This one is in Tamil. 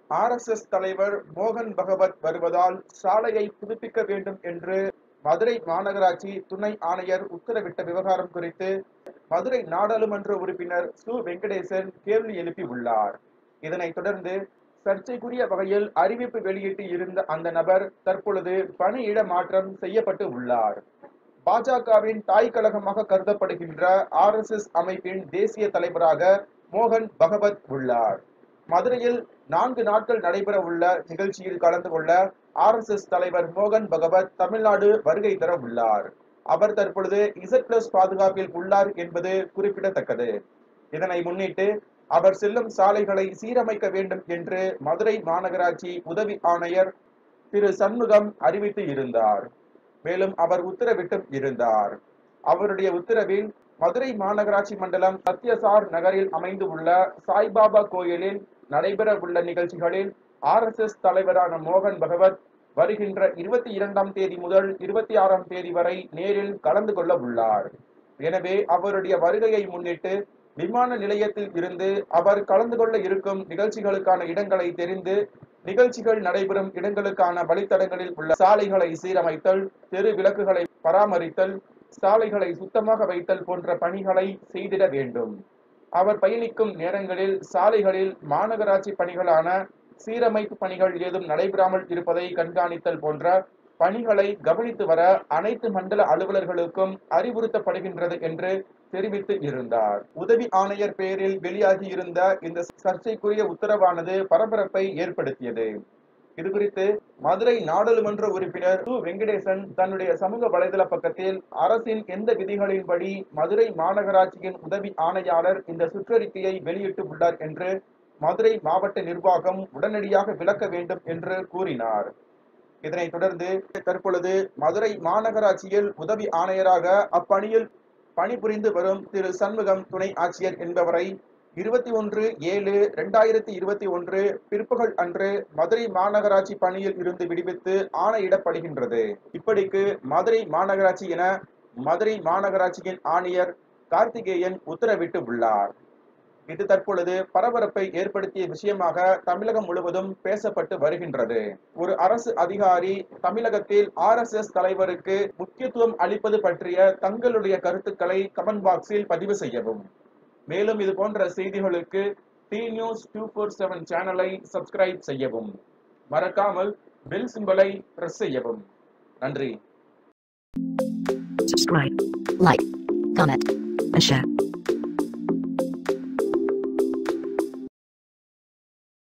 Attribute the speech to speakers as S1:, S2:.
S1: ஆர்எஸ்எஸ் தலைவர் மோகன் பகவத் வருவதால் சாலையை புதுப்பிக்க வேண்டும் என்று மதுரை மாநகராட்சி துணை ஆணையர் உத்தரவிட்ட விவகாரம் குறித்து மதுரை நாடாளுமன்ற உறுப்பினர் சு வெங்கடேசன் கேள்வி எழுப்பி உள்ளார் இதனைத் தொடர்ந்து சர்ச்சைக்குரிய வகையில் அறிவிப்பு வெளியிட்டு இருந்த அந்த நபர் தற்பொழுது பணியிட மாற்றம் செய்யப்பட்டு உள்ளார் பாஜகவின் தாய் கழகமாக கருதப்படுகின்ற ஆர்எஸ்எஸ் அமைப்பின் தேசிய தலைவராக மோகன் பகவத் உள்ளார் மதுரையில் நான்கு நாட்கள் நடைபெற உள்ள நிகழ்ச்சியில் கலந்து கொள்ள ஆர்எஸ்எஸ் தலைவர் மோகன் பகவத் தமிழ்நாடு வருகை தர உள்ளார் அவர் தற்பொழுது இசட் பிளஸ் பாதுகாப்பில் உள்ளார் என்பது குறிப்பிடத்தக்கது இதனை முன்னிட்டு அவர் செல்லும் சாலைகளை சீரமைக்க வேண்டும் என்று மதுரை மாநகராட்சி உதவி ஆணையர் திரு சண்முகம் அறிவித்து இருந்தார் மேலும் அவர் உத்தரவிட்டும் இருந்தார் அவருடைய உத்தரவில் மதுரை மாநகராட்சி மண்டலம் சத்யசார் நகரில் அமைந்து உள்ள சாய்பாபா கோயிலில் நடைபெற உள்ள நிகழ்ச்சிகளில் ஆர்எஸ்எஸ் தலைவரான மோகன் பகவத் வருகின்ற இருபத்தி இரண்டாம் தேதி முதல் இருபத்தி ஆறாம் தேதி வரை நேரில் கலந்து கொள்ள உள்ளார் எனவே அவருடைய வருகையை முன்னிட்டு விமான நிலையத்தில் இருந்து அவர் கலந்து கொள்ள இருக்கும் நிகழ்ச்சிகளுக்கான இடங்களை தெரிந்து நிகழ்ச்சிகள் நடைபெறும் இடங்களுக்கான வழித்தடங்களில் உள்ள சாலைகளை சீரமைத்தல் தெரு விளக்குகளை பராமரித்தல் சாலைகளை சுத்தமாக வைத்தல் போன்ற பணிகளை செய்திட வேண்டும் அவர் பயணிக்கும் நேரங்களில் சாலைகளில் மாநகராட்சி பணிகளான சீரமைப்பு பணிகள் ஏதும் நடைபெறாமல் இருப்பதை கண்காணித்தல் போன்ற பணிகளை கவனித்து வர அனைத்து மண்டல அலுவலர்களுக்கும் அறிவுறுத்தப்படுகின்றது என்று தெரிவித்து இருந்தார் உதவி ஆணையர் பெயரில் வெளியாகி இருந்த இந்த சர்ச்சைக்குரிய உத்தரவானது பரபரப்பை ஏற்படுத்தியது இது குறித்து மதுரை நாடாளுமன்ற உறுப்பினர் சு வெங்கடேசன் தன்னுடைய சமூக வலைதள பக்கத்தில் அரசின் எந்த விதிகளின்படி மதுரை மாநகராட்சியின் உதவி ஆணையாளர் இந்த சுற்றறிக்கையை வெளியிட்டு உள்ளார் என்று மதுரை மாவட்ட நிர்வாகம் உடனடியாக விளக்க வேண்டும் என்று கூறினார் இதனைத் தொடர்ந்து தற்பொழுது மதுரை மாநகராட்சியில் உதவி ஆணையராக அப்பணியில் பணிபுரிந்து வரும் திரு சண்முகம் துணை ஆட்சியர் என்பவரை இருபத்தி ஒன்று ஏழு இரண்டாயிரத்தி இருபத்தி ஒன்று பிற்பகல் அன்று மதுரை மாநகராட்சி பணியில் இருந்து விடுவித்து ஆணையிடப்படுகின்றது இப்படிக்கு மதுரை மாநகராட்சி என மதுரை மாநகராட்சியின் ஆணையர் கார்த்திகேயன் உத்தரவிட்டு உள்ளார் இது தற்பொழுது பரபரப்பை ஏற்படுத்திய விஷயமாக தமிழகம் முழுவதும் பேசப்பட்டு வருகின்றது ஒரு அரசு அதிகாரி தமிழகத்தில் ஆர் எஸ் எஸ் தலைவருக்கு முக்கியத்துவம் அளிப்பது பற்றிய தங்களுடைய கருத்துக்களை கமெண்ட் பாக்ஸில் பதிவு செய்யவும் மேலும் இது போன்ற செய்திகளுக்கு T news two four seven சேனலை சப்ஸ்கிரைப் செய்யவும் மறக்காமல் பெல் சிம்பலை பிரஸ் செய்யவும் நன்றி
S2: subscribe, like, comment, and share.